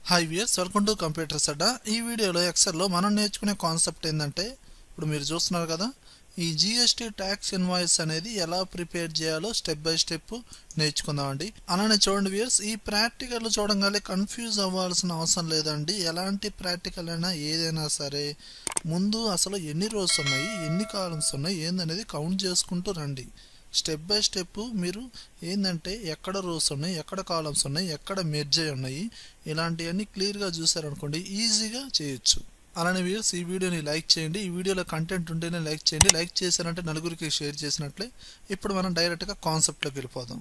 hi viewers welcome to computers Adda ఈ వీడియోలో ఎక్సెల్లో మనం నేర్చుకునే కాన్సెప్ట్ ఏంటంటే ఇప్పుడు మీరు చూస్తున్నారు కదా ఈ జిఎస్టీ ట్యాక్స్ ఇన్వాయిస్ అనేది ఎలా ప్రిపేర్ చేయాలో స్టెప్ బై స్టెప్ నేర్చుకుందామండి అలానే చూడండి వియర్స్ ఈ ప్రాక్టికల్ చూడగానే కన్ఫ్యూజ్ అవ్వాల్సిన అవసరం లేదండి ఎలాంటి ప్రాక్టికల్ అయినా ఏదైనా సరే ముందు అసలు ఎన్ని రోజులు ఉన్నాయి ఎన్ని కాలమ్స్ ఉన్నాయి ఏందనేది కౌంట్ చేసుకుంటూ రండి స్టెప్ బై స్టెప్ మీరు ఏంటంటే ఎక్కడ రోస్ ఉన్నాయి ఎక్కడ కాలమ్స్ ఉన్నాయి ఎక్కడ మెర్జ్ అయి ఉన్నాయి ఇలాంటివన్నీ క్లియర్గా చూసారనుకోండి ఈజీగా చేయొచ్చు అలానే వ్యూస్ ఈ వీడియోని లైక్ చేయండి ఈ వీడియోలో కంటెంట్ ఉంటేనే లైక్ చేయండి లైక్ చేశారంటే నలుగురికి షేర్ చేసినట్లే ఇప్పుడు మనం డైరెక్ట్గా కాన్సెప్ట్లోకి వెళ్ళిపోదాం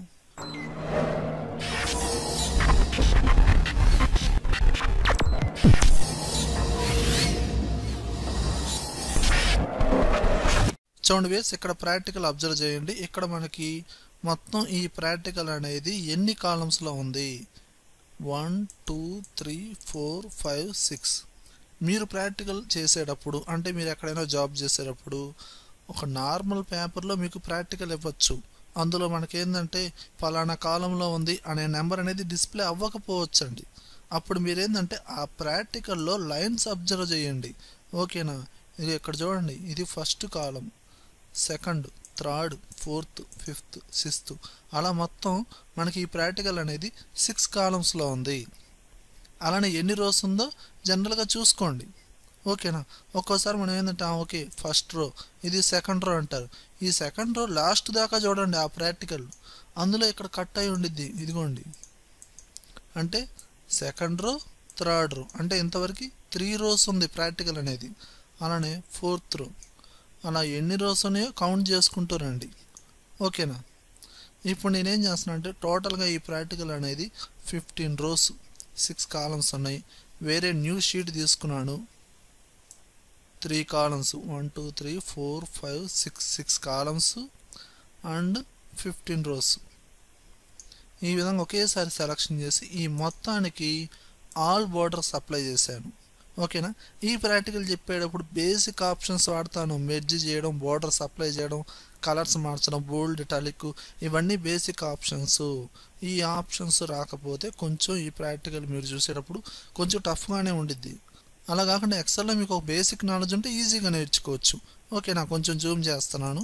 చూడండి వేస్ ఇక్కడ ప్రాక్టికల్ అబ్జర్వ్ చేయండి ఇక్కడ మనకి మొత్తం ఈ ప్రాక్టికల్ అనేది ఎన్ని కాలమ్స్లో ఉంది one two three four five six మీరు ప్రాక్టికల్ చేసేటప్పుడు అంటే మీరు ఎక్కడైనా జాబ్ చేసేటప్పుడు ఒక నార్మల్ పేపర్లో మీకు ప్రాక్టికల్ ఇవ్వచ్చు అందులో మనకేందంటే ఫలానా కాలంలో ఉంది అనే నెంబర్ అనేది డిస్ప్లే అవ్వకపోవచ్చండి అప్పుడు మీరేందంటే ఆ ప్రాక్టికల్లో లైన్స్ అబ్జర్వ్ చేయండి ఓకేనా ఇది ఇక్కడ చూడండి ఇది first column second third fourth fifth sixth అలా మొత్తం మనకి ఈ ప్రాక్టికల్ అనేది సిక్స్ కాలమ్స్లో ఉంది అలానే ఎన్ని రోజు ఉందో జనరల్గా చూసుకోండి ఓకేనా ఒక్కోసారి మనం ఏంటంటే ఆ, ఓకే ఫస్ట్ రో ఇది సెకండ్ రో అంటారు ఈ సెకండ్ రో లాస్ట్ దాకా చూడండి ఆ ప్రాక్టికల్ అందులో ఇక్కడ కట్ అయి ఉండిద్ది ఇదిగోండి అంటే సెకండ్ రో థర్డ్ రో అంటే ఇంతవరకు త్రీ రోస్ ఉంది ప్రాక్టికల్ అనేది అలానే ఫోర్త్ రో అలా ఎన్ని రోస్ ఉన్నాయో కౌంట్ చేసుకుంటూ రండి ఓకేనా ఇప్పుడు నేనేం చేస్తున్నా అంటే టోటల్గా ఈ ప్రాక్టికల్ అనేది ఫిఫ్టీన్ రోస్ సిక్స్ కాలమ్స్ ఉన్నాయి వేరే న్యూ షీట్ తీసుకున్నాను three columns one two three four five six six columns and fifteen rows ఈ విధంగా ఒకేసారి సెలక్షన్ చేసి ఈ మొత్తానికి ఆల్ బోర్డర్స్ అప్లై చేశాను ఓకేనా ఈ ప్రాక్టికల్ చెప్పేటప్పుడు బేసిక్ ఆప్షన్స్ వాడతాను మెర్జ్ చేయడం బోర్డర్స్ అప్లై చేయడం కలర్స్ మార్చడం బోల్డ్ టలిక్ ఇవన్నీ బేసిక్ ఆప్షన్స్ ఈ ఆప్షన్స్ రాకపోతే కొంచెం ఈ ప్రాక్టికల్ మీరు చూసేటప్పుడు కొంచెం టఫ్గానే ఉండిద్ది అలా కాకుండా ఎక్సెల్లో మీకు ఒక బేసిక్ నాలెడ్జ్ ఉంటే ఈజీగా నేర్చుకోవచ్చు ఓకే నా కొంచెం జూమ్ చేస్తున్నాను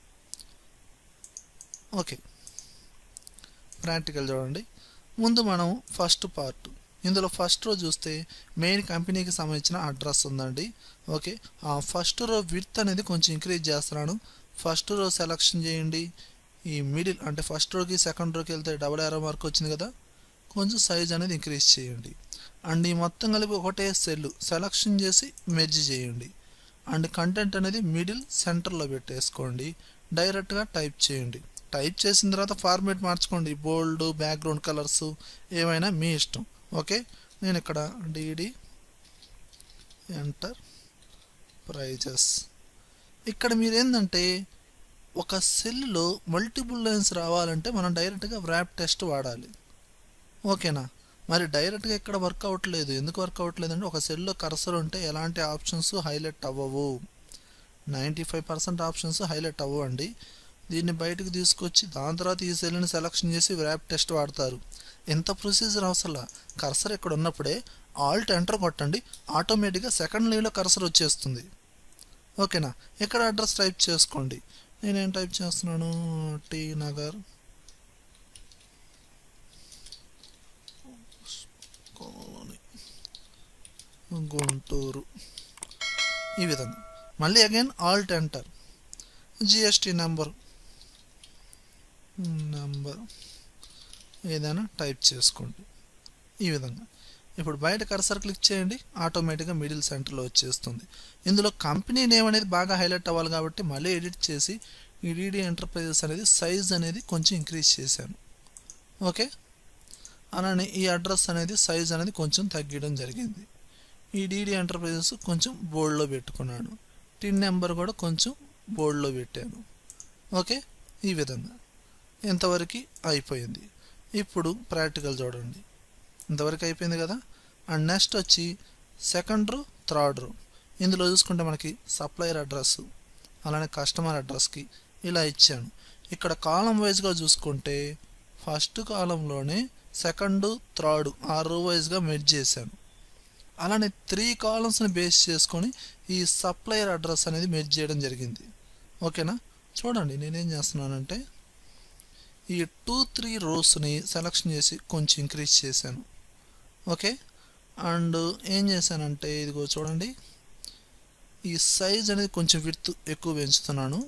ఓకే ప్రాక్టికల్ చూడండి ముందు మనం ఫస్ట్ పార్ట్ ఇందులో ఫస్ట్ రో చూస్తే మెయిన్ కంపెనీకి సంబంధించిన అడ్రస్ ఉందండి ఓకే ఆ ఫస్ట్ రో విత్ అనేది కొంచెం ఇంక్రీజ్ చేస్తున్నాను ఫస్ట్ రో సెలక్షన్ చేయండి ఈ మిడిల్ అంటే ఫస్ట్ రోకి సెకండ్ రోకి వెళ్తే డబల్ ఆరో మార్క్ వచ్చింది కదా కొంచెం సైజ్ అనేది ఇంక్రీజ్ చేయండి అండ్ ఈ మొత్తం కలిపి ఒకటే సెల్ సెలక్షన్ చేసి మెర్జ్ చేయండి అండ్ కంటెంట్ అనేది మిడిల్ సెంటర్లో పెట్టేసుకోండి డైరెక్ట్గా టైప్ చేయండి టైప్ చేసిన తర్వాత ఫార్మేట్ మార్చుకోండి బోల్డ్ బ్యాక్గ్రౌండ్ కలర్స్ ఏమైనా మీ ఇష్టం ఓకే నేను ఇక్కడ డిడి ఎంటర్ ప్రైజెస్ ఇక్కడ మీరు ఏంటంటే ఒక సెల్లో మల్టిపుల్ లైన్స్ రావాలంటే మనం డైరెక్ట్గా ర్యాప్ టెస్ట్ వాడాలి ఓకేనా మరి డైరెక్ట్గా ఇక్కడ వర్క్ అవ్వట్లేదు ఎందుకు వర్క్ అవ్వట్లేదు అంటే ఒక సెల్లో కర్సర్ ఉంటే ఎలాంటి ఆప్షన్స్ హైలైట్ అవ్వవు ninety five percent options highlight అవ్వండి దీన్ని బయటకు తీసుకొచ్చి దాని తర్వాత ఈ సెల్ని సెలక్షన్ చేసి ర్యాప్ టెస్ట్ వాడతారు ఎంత ప్రొసీజర్ అవసరం కర్సర్ ఇక్కడ ఉన్నప్పుడే ఆల్ట్ ఎంటర్ కొట్టండి ఆటోమేటిక్గా సెకండ్ లైన్లో కర్సర్ వచ్చేస్తుంది ఓకేనా ఇక్కడ అడ్రస్ టైప్ చేసుకోండి నేనేం టైప్ చేస్తున్నాను టీ నగర్ కాలనీ గుంటూరు ఈ విధంగా మళ్ళీ again alt enter GST number number ఏదైనా టైప్ చేసుకోండి ఈ విధంగా ఇప్పుడు బయట కర్సర్ క్లిక్ చేయండి ఆటోమేటిక్గా మిడిల్ సెంటర్లో వచ్చేస్తుంది ఇందులో కంపెనీ నేమ్ అనేది బాగా హైలైట్ అవ్వాలి కాబట్టి మళ్ళీ ఎడిట్ చేసి ఈ డీడీ ఎంటర్ప్రైజెస్ అనేది సైజ్ అనేది కొంచెం ఇంక్రీజ్ చేశాను ఓకే అలానే ఈ అడ్రస్ అనేది సైజ్ అనేది కొంచెం తగ్గడం జరిగింది ఈ డీడీ ఎంటర్ప్రైజెస్ కొంచెం బోల్డ్లో పెట్టుకున్నాను టిన్ నెంబర్ కూడా కొంచెం బోల్డ్లో పెట్టాను ఓకే ఈ విధంగా ఇంతవరకు అయిపోయింది ఇప్పుడు ప్రాక్టికల్ చూడండి ఇంతవరకు అయిపోయింది కదా అండ్ నెక్స్ట్ వచ్చి సెకండ్ రో థర్డ్ రో ఇందులో చూసుకుంటే మనకి సప్లయర్ అడ్రస్ అలానే కస్టమర్ అడ్రస్కి ఇలా ఇచ్చాను ఇక్కడ కాలం వైజ్గా చూసుకుంటే ఫస్ట్ కాలంలోనే సెకండ్ థర్డ్ ఆ రో వైజ్గా మెర్జ్ చేశాను అలానే త్రీ కాలమ్స్ని బేస్ చేసుకొని ఈ సప్లయర్ అడ్రస్ అనేది మెర్జ్ చేయడం జరిగింది ఓకేనా చూడండి నేనేం చేస్తున్నానంటే ఈ టూ త్రీ రోస్ని సెలెక్షన్ చేసి కొంచెం ఇంక్రీజ్ చేశాను ఓకే అండ్ ఏం చేశానంటే ఇదిగో చూడండి ఈ సైజ్ అనేది కొంచెం విడ్త్ ఎక్కువ పెంచుతున్నాను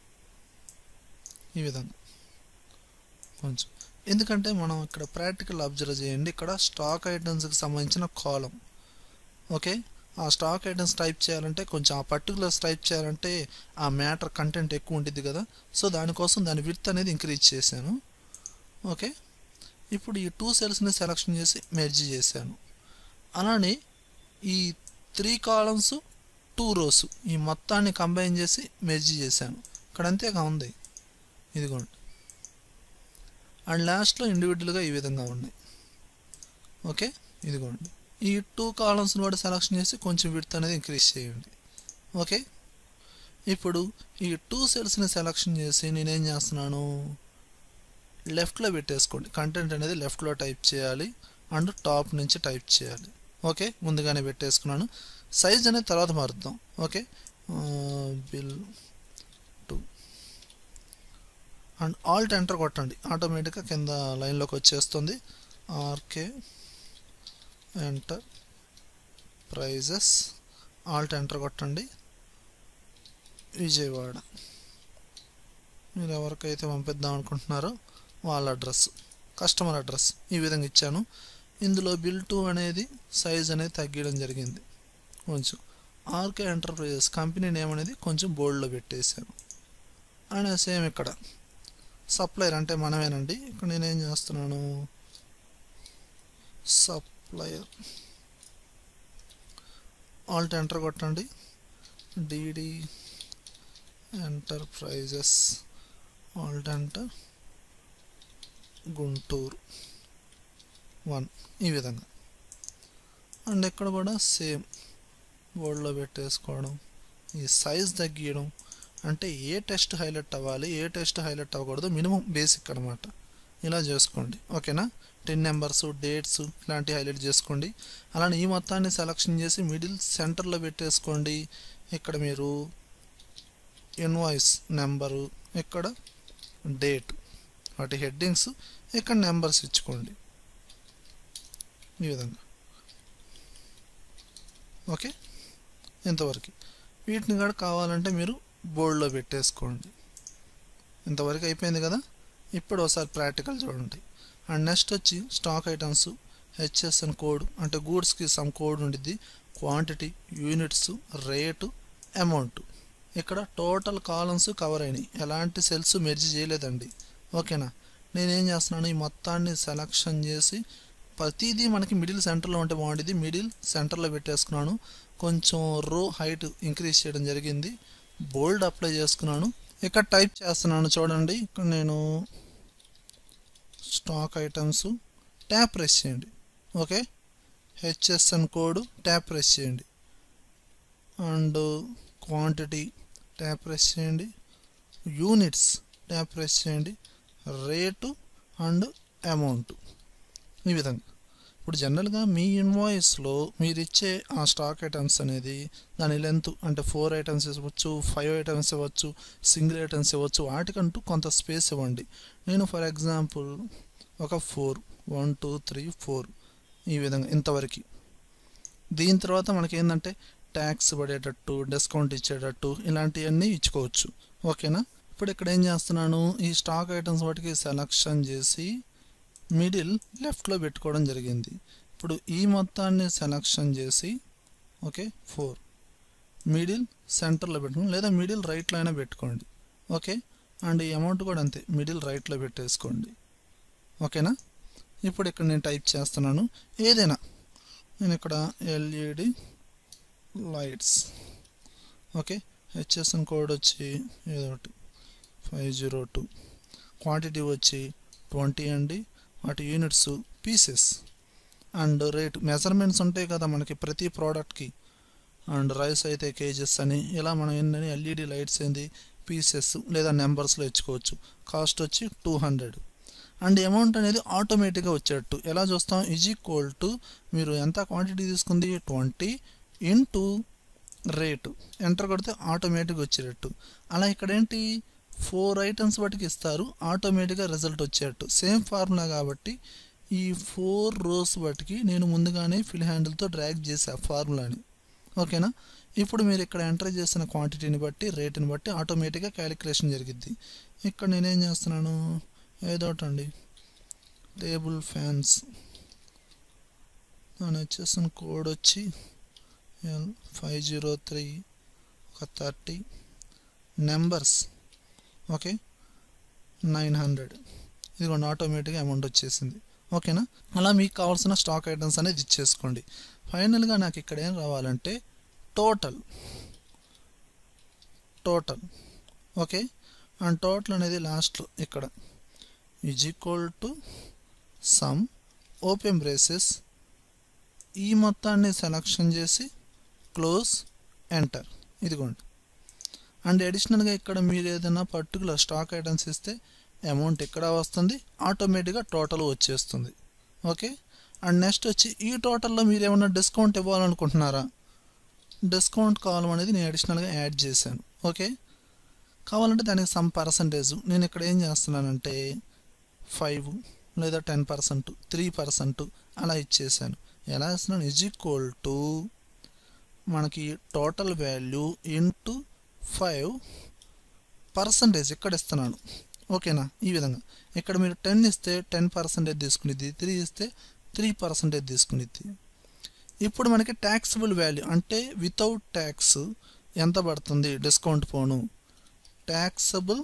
ఈ విధంగా కొంచెం ఎందుకంటే మనం ఇక్కడ ప్రాక్టికల్ అబ్జర్వ్ చేయండి ఇక్కడ స్టాక్ ఐటమ్స్కి సంబంధించిన కాలం ఓకే ఆ స్టాక్ ఐటమ్స్ టైప్ చేయాలంటే కొంచెం ఆ పర్టికులర్స్ టైప్ చేయాలంటే ఆ మ్యాటర్ కంటెంట్ ఎక్కువ ఉంటుంది కదా సో దానికోసం దాని విడ్త్ అనేది ఇంక్రీజ్ చేశాను ఓకే ఇప్పుడు ఈ టూ సెల్స్ని సెలెక్షన్ చేసి మెర్జ్ చేశాను అలానే ఈ త్రీ కాలమ్స్ టూ రోస్ ఈ మొత్తాన్ని కంబైన్ చేసి మెర్జ్ చేశాను ఇక్కడ అంతేగా ఉంది ఇదిగోండి అండ్ లాస్ట్లో ఇండివిజువల్గా ఈ విధంగా ఉన్నాయి ఓకే ఇదిగోండి ఈ టూ కాలమ్స్ని కూడా సెలెక్షన్ చేసి కొంచెం విడ్త్ అనేది ఇంక్రీజ్ చేయండి ఓకే ఇప్పుడు ఈ టూ సెల్స్ని సెలెక్షన్ చేసి నేనేం చేస్తున్నాను లెఫ్ట్లో పెట్టేసుకోండి కంటెంట్ అనేది లెఫ్ట్లో టైప్ చేయాలి అండ్ టాప్ నుంచి టైప్ చేయాలి ఓకే ముందుగానే పెట్టేసుకున్నాను సైజ్ అనేది తర్వాత మారుద్దాం okay bill two and alt enter కొట్టండి ఆటోమేటిక్గా కింద లైన్లోకి వచ్చేస్తుంది RK enterprises alt enter కొట్టండి విజయవాడ మీరు ఎవరికైతే పంపిద్దాం అనుకుంటున్నారో వాళ్ళ అడ్రస్ కస్టమర్ అడ్రస్ ఈ విధంగా ఇచ్చాను ఇందులో బిల్ టూ అనేది సైజ్ అనేది తగ్గడం జరిగింది కొంచెం ఆర్కే ఎంటర్ప్రైజెస్ కంపెనీ నేమ్ అనేది కొంచెం బోల్డ్లో పెట్టేశాను అండ్ సేమ్ ఇక్కడ సప్లయర్ అంటే మనమేనండి ఇక్కడ నేనేం చేస్తున్నాను సప్లయర్ ఆల్ట్ ఎంటర్ కొట్టండి DD enterprises alt enter Guntur one ఈ విధంగా అండ్ ఇక్కడ కూడా సేమ్ బోర్డులో పెట్టేసుకోవడం ఈ సైజ్ తగ్గియడం అంటే ఏ టెస్ట్ హైలైట్ అవ్వాలి ఏ టెస్ట్ హైలైట్ అవ్వకూడదు మినిమం బేసిక్ అనమాట ఇలా చేసుకోండి ఓకేనా టెన్ నెంబర్స్ డేట్స్ ఇలాంటివి హైలైట్ చేసుకోండి అలానే ఈ మొత్తాన్ని సెలక్షన్ చేసి మిడిల్ సెంటర్లో పెట్టేసుకోండి ఇక్కడ మీరు ఇన్వాయిస్ నెంబరు ఇక్కడ డేట్ వాటి హెడ్డింగ్స్ ఇక్కడ నెంబర్స్ ఇచ్చుకోండి ఈ విధంగా ఓకే ఇంతవరకు వీటిని కూడా కావాలంటే మీరు బోర్డులో పెట్టేసుకోండి ఇంతవరకు అయిపోయింది కదా ఇప్పుడు ఒకసారి ప్రాక్టికల్ చూడండి అండ్ నెక్స్ట్ వచ్చి స్టాక్ ఐటమ్స్ హెచ్ఎస్ఎన్ కోడ్ అంటే గూడ్స్కి సమ్ కోడ్ ఉండిద్ది క్వాంటిటీ యూనిట్స్ రేటు అమౌంట్ ఇక్కడ టోటల్ కాలమ్స్ కవర్ అయినాయి ఎలాంటి సెల్స్ మెర్జ్ చేయలేదండి ఓకేనా నేనేం చేస్తున్నాను ఈ మొత్తాన్ని సెలక్షన్ చేసి ప్రతిదీ మనకి మిడిల్ సెంటర్లో ఉంటే బాగుండేది మిడిల్ సెంటర్లో పెట్టేసుకున్నాను కొంచెం రో హైట్ ఇంక్రీజ్ చేయడం జరిగింది బోల్డ్ అప్లై చేసుకున్నాను ఇక్కడ టైప్ చేస్తున్నాను చూడండి ఇక్కడ నేను స్టాక్ ఐటమ్స్ ట్యాప్ ప్రెస్ చేయండి okay HSN code tap press చేయండి అండ్ క్వాంటిటీ ట్యాప్ ప్రెస్ చేయండి యూనిట్స్ ట్యాప్ ప్రెస్ చేయండి రేటు అండ్ అమౌంట్ ఈ విధంగా ఇప్పుడు జనరల్గా మీ ఇన్వాయిస్లో మీరు ఇచ్చే ఆ స్టాక్ ఐటమ్స్ అనేది దాని లెంత్ అంటే ఫోర్ ఐటమ్స్ ఇవ్వచ్చు ఫైవ్ ఐటమ్స్ ఇవ్వచ్చు సింగిల్ ఐటమ్స్ ఇవ్వచ్చు వాటికంటూ కొంత స్పేస్ ఇవ్వండి నేను ఫర్ ఎగ్జాంపుల్ ఒక four one two three four ఈ విధంగా ఇంతవరకు దీని తర్వాత మనకి ఏంటంటే ట్యాక్స్ పడేటట్టు డిస్కౌంట్ ఇచ్చేటట్టు ఇలాంటివన్నీ ఇచ్చుకోవచ్చు ఓకేనా ఇప్పుడు ఇక్కడ ఏం చేస్తున్నాను ఈ స్టాక్ ఐటమ్స్ వాటికి సెలక్షన్ చేసి మిడిల్ లెఫ్ట్లో పెట్టుకోవడం జరిగింది ఇప్పుడు ఈ మొత్తాన్ని సెలక్షన్ చేసి ఓకే ఫోర్ మిడిల్ సెంటర్లో పెట్టుకోండి లేదా మిడిల్ రైట్లో అయినా పెట్టుకోండి ఓకే అండ్ ఈ అమౌంట్ కూడా అంతే మిడిల్ రైట్లో పెట్టేసుకోండి ఓకేనా ఇప్పుడు ఇక్కడ నేను టైప్ చేస్తున్నాను ఏదైనా నేను ఇక్కడ LED lights okay HSN code వచ్చి ఏదో ఒకటి ఫైవ్ జీరో టూ క్వాంటిటీ వచ్చి ట్వంటీ అండి వాటి units pieces and rate measurements ఉంటాయి కదా మనకి ప్రతి ప్రోడక్ట్కి అండ్ రైస్ అయితే కేజెస్ అని ఇలా మనం ఏంటని ఎల్ఈడి లైట్స్ ఏంది పీసెస్ లేదా నెంబర్స్లో ఇచ్చుకోవచ్చు కాస్ట్ వచ్చి టూ హండ్రెడ్ అండ్ అమౌంట్ అనేది ఆటోమేటిక్గా వచ్చేటట్టు ఎలా చూస్తాం ఈజ్ ఈక్వల్ టు మీరు ఎంత క్వాంటిటీ తీసుకుంది ట్వంటీ ఇంటూ రేటు ఎంటర్ కొడితే ఆటోమేటిక్గా వచ్చేటట్టు అలా ఇక్కడ ఏంటి ఫోర్ ఐటమ్స్ బట్టికి ఇస్తారు ఆటోమేటిక్గా రిజల్ట్ వచ్చేటట్టు సేమ్ ఫార్ములా కాబట్టి ఈ ఫోర్ రోస్ బట్టికి నేను ముందుగానే ఫిల్ హ్యాండిల్తో డ్రాగ్ చేసా ఫార్ములాని ఓకేనా ఇప్పుడు మీరు ఇక్కడ ఎంటర్ చేసిన క్వాంటిటీని బట్టి రేటుని బట్టి ఆటోమేటిక్గా క్యాలిక్యులేషన్ జరిగిద్ది ఇక్కడ నేనేం చేస్తున్నాను ఏదో ఒకటి అండి టేబుల్ ఫ్యాన్స్ నేను వచ్చేసిన కోడ్ వచ్చి ఎల్ ఫైవ్ జీరో త్రీ ఒక thirty numbers okay nine hundred ఇదిగోండి ఆటోమేటిక్గా అమౌంట్ వచ్చేసింది ఓకేనా అలా మీకు కావాల్సిన స్టాక్ ఐటమ్స్ అనేది ఇచ్చేసుకోండి ఫైనల్గా నాకు ఇక్కడ ఏం రావాలంటే total total okay and total అనేది లాస్ట్లో ఇక్కడ is equal to sum open braces ఈ మొత్తాన్ని సెలక్షన్ చేసి క్లోజ్ ఎంటర్ ఇదిగోండి అండ్ అడిషనల్గా ఇక్కడ మీరు ఏదైనా పర్టికులర్ స్టాక్ ఐటమ్స్ ఇస్తే అమౌంట్ ఇక్కడ వస్తుంది ఆటోమేటిక్గా టోటల్ వచ్చేస్తుంది ఓకే అండ్ నెక్స్ట్ వచ్చి ఈ టోటల్లో మీరు ఏమైనా డిస్కౌంట్ ఇవ్వాలనుకుంటున్నారా డిస్కౌంట్ కాలం అనేది నేను అడిషనల్గా యాడ్ చేశాను ఓకే కావాలంటే దానికి సమ్ పర్సంటేజ్ నేను ఇక్కడ ఏం చేస్తున్నానంటే ఫైవ్ లేదా టెన్ పర్సెంట్ త్రీ పర్సెంట్ అలా ఇచ్చేసాను ఎలా ఇస్తున్నాను ఇజ్ ఈక్వల్ టు మనకి total value into five percentage ఇక్కడ ఇస్తున్నాను ఓకేనా ఈ విధంగా ఇక్కడ మీరు టెన్ ఇస్తే టెన్ పర్సెంటేజ్ తీసుకునేది త్రీ ఇస్తే త్రీ పర్సెంటేజ్ తీసుకునేది ఇప్పుడు మనకి ట్యాక్సిబుల్ వాల్యూ అంటే వితౌట్ ట్యాక్స్ ఎంత పడుతుంది డిస్కౌంట్ పోను ట్యాక్సబుల్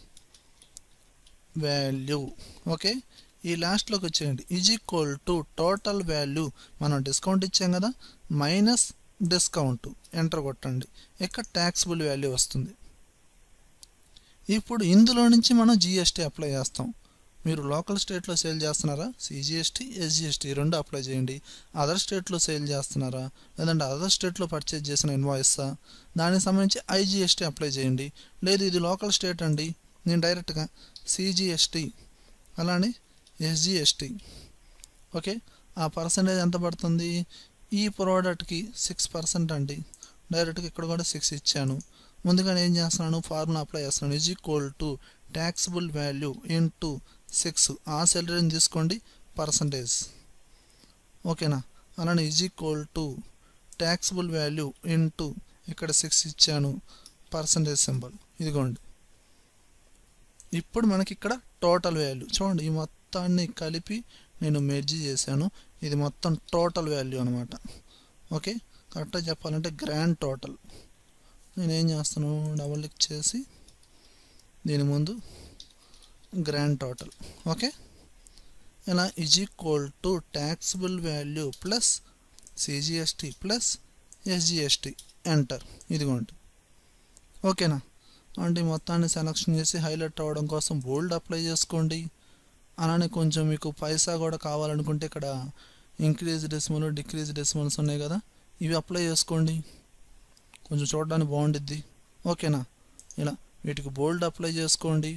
వాల్యూ ఓకే ఈ లాస్ట్లోకి వచ్చేయండి is equal to total value మనం డిస్కౌంట్ ఇచ్చాం కదా మైనస్ డిస్కౌంట్ ఎంటర్ కొట్టండి ఇక్కడ ట్యాక్సిబుల్ వాల్యూ వస్తుంది ఇప్పుడు ఇందులో నుంచి మనం జిఎస్టీ అప్లై చేస్తాం మీరు లోకల్ స్టేట్లో సేల్ చేస్తున్నారా సిజిఎస్టీ ఎస్జిఎస్టీ రెండు అప్లై చేయండి అదర్ స్టేట్లో సేల్ చేస్తున్నారా లేదంటే అదర్ స్టేట్లో పర్చేజ్ చేసిన ఇన్వాయిసా దానికి సంబంధించి ఐజిఎస్టీ అప్లై చేయండి లేదు ఇది లోకల్ స్టేట్ అండి నేను డైరెక్ట్గా సిజిఎస్టీ అలానే ఎస్జిఎస్టీ ఓకే ఆ పర్సంటేజ్ ఎంత పడుతుంది ఈ ప్రోడక్ట్కి సిక్స్ పర్సెంట్ అండి డైరెక్ట్గా ఇక్కడ కూడా సిక్స్ ఇచ్చాను ముందుగా ఏం చేస్తున్నాను ఫార్ములా అప్లై చేస్తున్నాను is equal to taxable value into six ఆ సెలరీని తీసుకోండి పర్సంటేజ్ ఓకేనా అలానే is equal to taxable value into ఇక్కడ సిక్స్ ఇచ్చాను పర్సంటేజ్ సింబల్ ఇదిగోండి ఇప్పుడు మనకి ఇక్కడ టోటల్ వాల్యూ చూడండి ఈ మొత్తాన్ని కలిపి నేను మెర్జీ చేశాను ఇది మొత్తం టోటల్ వాల్యూ అనమాట ఓకే కరెక్ట్గా చెప్పాలంటే గ్రాండ్ టోటల్ నేనేం చేస్తాను డబుల్ క్లిక్ చేసి దీని ముందు గ్రాండ్ టోటల్ ఓకే ఇలా is equal to taxable value plus CGST plus SGST enter ఇదిగోండి ఓకేనా అంటే మొత్తాన్ని సెలక్షన్ చేసి హైలైట్ అవ్వడం కోసం బోల్డ్ అప్లై చేసుకోండి అలానే కొంచెం మీకు పైసా కూడా కావాలనుకుంటే ఇక్కడ ఇంక్రీజ్ డెసిమల్ డిక్రీజ్ డెసిమల్స్ ఉన్నాయి కదా ఇవి అప్లై చేసుకోండి కొంచెం చూడడానికి బాగుండిద్ది ఓకేనా ఇలా వీటికి బోల్డ్ అప్లై చేసుకోండి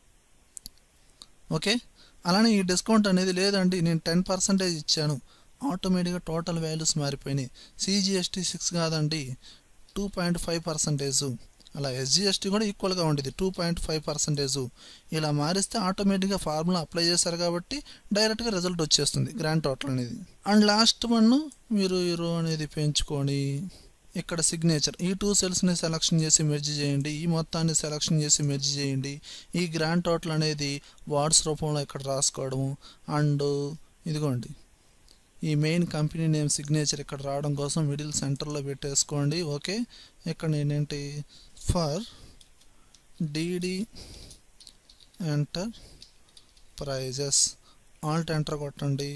ఓకే అలానే ఈ డిస్కౌంట్ అనేది లేదండి నేను టెన్ పర్సెంటేజ్ ఇచ్చాను ఆటోమేటిక్గా టోటల్ వాల్యూస్ మారిపోయినాయి సిజిఎస్టీ సిక్స్ కాదండి టూ పాయింట్ ఫైవ్ పర్సెంటేజ్ అలా ఎస్జిఎస్టీ కూడా ఈక్వల్గా ఉండేది టూ పాయింట్ ఫైవ్ పర్సెంటేజ్ ఇలా మారిస్తే ఆటోమేటిక్గా ఫార్ములా అప్లై చేశారు కాబట్టి డైరెక్ట్గా రిజల్ట్ వచ్చేస్తుంది గ్రాండ్ టోటల్ అనేది అండ్ లాస్ట్ వన్ మీరు ఈ రో అనేది పెంచుకొని ఇక్కడ సిగ్నేచర్ ఈ టూ సెల్స్ని సెలక్షన్ చేసి మెర్జ్ చేయండి ఈ మొత్తాన్ని సెలక్షన్ చేసి మెర్జ్ చేయండి ఈ గ్రాండ్ టోటల్ అనేది వార్డ్స్ రూపంలో ఇక్కడ రాసుకోవడము అండ్ ఇదిగోండి ఈ మెయిన్ కంపెనీ నేమ్ సిగ్నేచర్ ఇక్కడ రావడం కోసం మిడిల్ సెంటర్లో పెట్టేసుకోండి ఓకే ఇక్కడ నేనేంటి for DD enterprises alt enter కొట్టండి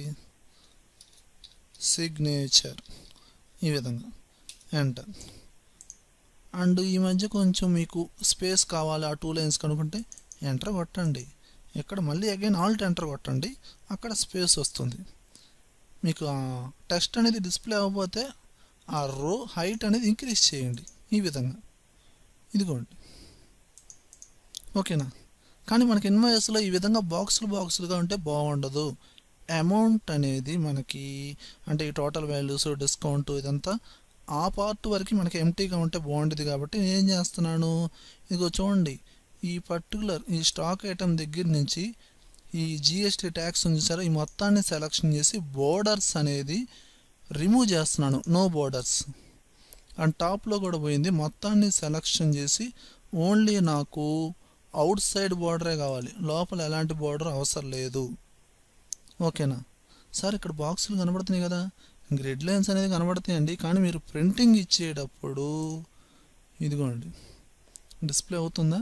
సిగ్నేచర్ ఈ విధంగా ఎంటర్ అండ్ ఈ మధ్య కొంచెం మీకు స్పేస్ కావాలి ఆ టూ లైన్స్ కనుక్కుంటే ఎంటర్ కొట్టండి ఇక్కడ మళ్ళీ అగైన్ ఆల్ట్ ఎంటర్ కొట్టండి అక్కడ స్పేస్ వస్తుంది మీకు ఆ టెక్స్ట్ అనేది డిస్ప్లే అవ్వకపోతే ఆ రో హైట్ అనేది ఇంక్రీజ్ చేయండి ఈ విధంగా ఇదిగోండి ఓకేనా కానీ మనకి ఇన్వాయిస్లో ఈ విధంగా బాక్సులు బాక్సులుగా ఉంటే బాగుండదు అమౌంట్ అనేది మనకి అంటే ఈ టోటల్ వాల్యూస్ డిస్కౌంట్ ఇదంతా ఆ పార్ట్ వరకు మనకి ఎంటీగా ఉంటే బాగుండేది కాబట్టి నేను ఏం చేస్తున్నాను ఇదిగో చూడండి ఈ పర్టికులర్ ఈ స్టాక్ ఐటమ్ దగ్గర నుంచి ఈ జిఎస్టీ ట్యాక్స్ ఉంది సరే ఈ మొత్తాన్ని సెలెక్షన్ చేసి బోర్డర్స్ అనేది రిమూవ్ చేస్తున్నాను నో బోర్డర్స్ అండ్ టాప్లో కూడా పోయింది మొత్తాన్ని సెలెక్షన్ చేసి ఓన్లీ నాకు అవుట్ సైడ్ బోర్డరే కావాలి లోపల ఎలాంటి బోర్డర్ అవసరం లేదు ఓకేనా సార్ ఇక్కడ బాక్సులు కనబడుతున్నాయి కదా గ్రిడ్ లైన్స్ అనేది కనబడతాయండి కానీ మీరు ప్రింటింగ్ ఇచ్చేటప్పుడు ఇదిగోండి డిస్ప్లే అవుతుందా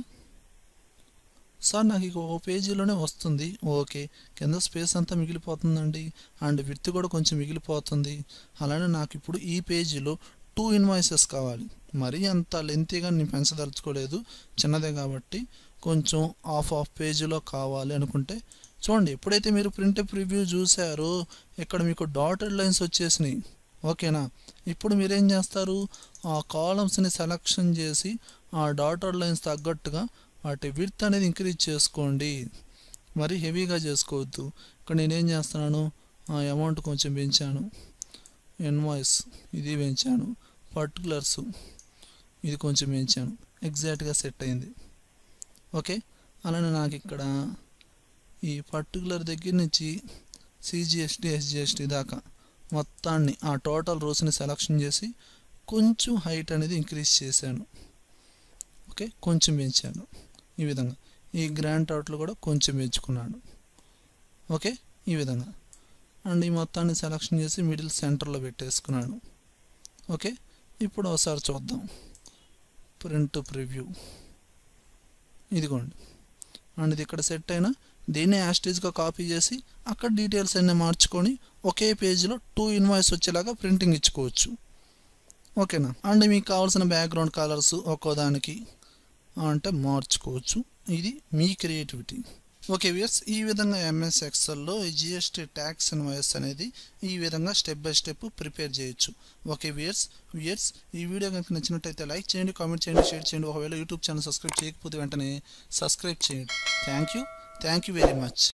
సార్ నాకు ఇక ఓ పేజీలోనే వస్తుంది ఓకే కింద స్పేస్ అంతా మిగిలిపోతుందండి అండ్ విత్ కూడా కొంచెం మిగిలిపోతుంది అలానే నాకు ఇప్పుడు ఈ పేజీలో టూ ఇన్వాయిసెస్ కావాలి మరీ అంత లెంతీగా నేను పెంచదలుచుకోలేదు చిన్నదే కాబట్టి కొంచెం ఆఫ్ ఆఫ్ పేజీలో కావాలి అనుకుంటే చూడండి ఎప్పుడైతే మీరు ప్రింట్ ప్రివ్యూ చూసారో ఇక్కడ మీకు డాటెడ్ లైన్స్ వచ్చేసినాయి ఓకేనా ఇప్పుడు మీరేం చేస్తారు ఆ కాలమ్స్ని సెలెక్షన్ చేసి ఆ డాటెడ్ లైన్స్ తగ్గట్టుగా వాటి విడ్త్ అనేది ఇంక్రీజ్ చేసుకోండి మరి హెవీగా చేసుకోవద్దు ఇక్కడ నేనేం చేస్తున్నాను ఆ అమౌంట్ కొంచెం పెంచాను ఇన్వాయిస్ ఇది పెంచాను పర్టికులర్స్ ఇది కొంచెం పెంచాను ఎగ్జాక్ట్గా సెట్ అయింది ఓకే అలానే నాకు ఇక్కడ ఈ పర్టికులర్ దగ్గర నుంచి సిజిఎస్టీ ఎస్జిఎస్టీ దాకా మొత్తాన్ని ఆ టోటల్ రోస్ని సెలెక్షన్ చేసి కొంచెం హైట్ అనేది ఇంక్రీజ్ చేశాను ఓకే కొంచెం పెంచాను ఈ విధంగా ఈ గ్రాండ్ అవుట్లు కూడా కొంచెం పెంచుకున్నాను ఓకే ఈ విధంగా అండ్ ఈ మొత్తాన్ని సెలెక్షన్ చేసి మిడిల్ సెంటర్లో పెట్టేసుకున్నాను ఓకే ఇప్పుడు ఒకసారి చూద్దాం ప్రింట్ ప్రివ్యూ ఇదిగోండి అండ్ ఇది ఇక్కడ సెట్ అయినా దీన్నే యాస్టేజ్గా కాపీ చేసి అక్కడ డీటెయిల్స్ అన్నీ మార్చుకొని ఒకే పేజీలో టూ ఇన్వాయిస్ వచ్చేలాగా ప్రింటింగ్ ఇచ్చుకోవచ్చు ఓకేనా అండ్ మీకు కావాల్సిన బ్యాక్గ్రౌండ్ కలర్స్ ఒక్కోదానికి అంటే మార్చుకోవచ్చు ఇది మీ క్రియేటివిటీ ఓకే వియర్స్ ఈ విధంగా ఎంఎస్ ఎక్సెల్లో ఈ జిఎస్టీ ట్యాక్స్ ఇన్వాయిస్ అనేది ఈ విధంగా స్టెప్ బై స్టెప్ ప్రిపేర్ చేయొచ్చు ఓకే వియర్స్ వియర్స్ ఈ వీడియో కనుక నచ్చినట్టయితే లైక్ చేయండి కామెంట్ చేయండి షేర్ చేయండి ఒకవేళ యూట్యూబ్ ఛానల్ సబ్స్క్రైబ్ చేయకపోతే వెంటనే సబ్స్క్రైబ్ చేయండి thank you thank you very much